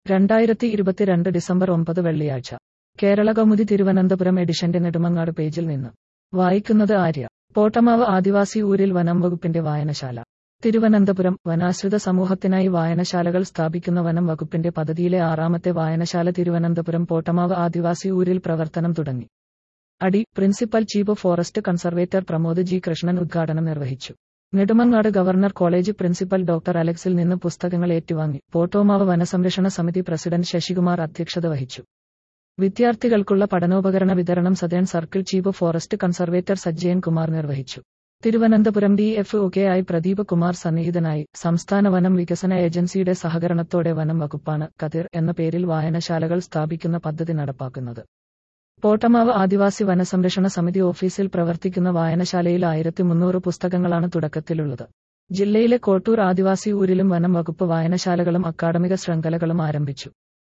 രണ്ടായിരത്തി ഇരുപത്തിരണ്ട് ഡിസംബർ ഒമ്പത് വെള്ളിയാഴ്ച കേരള കൗമുദി തിരുവനന്തപുരം എഡിഷന്റെ നെടുമങ്ങാട് പേജിൽ നിന്ന് വായിക്കുന്നത് ആര്യ പോട്ടമാവ് ആദിവാസി ഊരിൽ വനം വകുപ്പിന്റെ വായനശാല തിരുവനന്തപുരം വനാശ്രിത സമൂഹത്തിനായി വായനശാലകൾ സ്ഥാപിക്കുന്ന വനം വകുപ്പിന്റെ പദ്ധതിയിലെ ആറാമത്തെ വായനശാല തിരുവനന്തപുരം പോട്ടമാവ് ആദിവാസി ഊരിൽ പ്രവർത്തനം തുടങ്ങി അടി principal chief forest conservator Pramod G Krishnan ഉദ്ഘാടനം നിർവഹിച്ചു Nedumangad governor college principal doctor അലക്സിൽ നിന്ന് പുസ്തകങ്ങൾ ഏറ്റുവാങ്ങി പോട്ടോമാവ് വനസംരക്ഷണ സമിതി പ്രസിഡന്റ് ശശികുമാർ അധ്യക്ഷത വഹിച്ചു വിദ്യാർത്ഥികൾക്കുള്ള പഠനോപകരണ വിതരണം southern circle chief forest conservator Sajjayan Kumar നിർവഹിച്ചു തിരുവനന്തപുരം ഡി എഫ് ഒക്കെയായി പ്രദീപ് കുമാർ സന്നിഹിതനായി സംസ്ഥാന വനം വികസന ഏജൻസിയുടെ സഹകരണത്തോടെ വനം വകുപ്പാണ് കതിർ എന്ന പേരിൽ വായനശാലകൾ സ്ഥാപിക്കുന്ന പദ്ധതി നടപ്പാക്കുന്നത് പോട്ടമാവ് ആദിവാസി വനസംരക്ഷണ സമിതി ഓഫീസിൽ പ്രവർത്തിക്കുന്ന വായനശാലയിൽ ആയിരത്തി മുന്നൂറ് പുസ്തകങ്ങളാണ് തുടക്കത്തിലുള്ളത് ജില്ലയിലെ കോട്ടൂർ ആദിവാസി ഊരിലും വനം വകുപ്പ് വായനശാലകളും അക്കാഡമിക ശൃംഖലകളും ആരംഭിച്ചു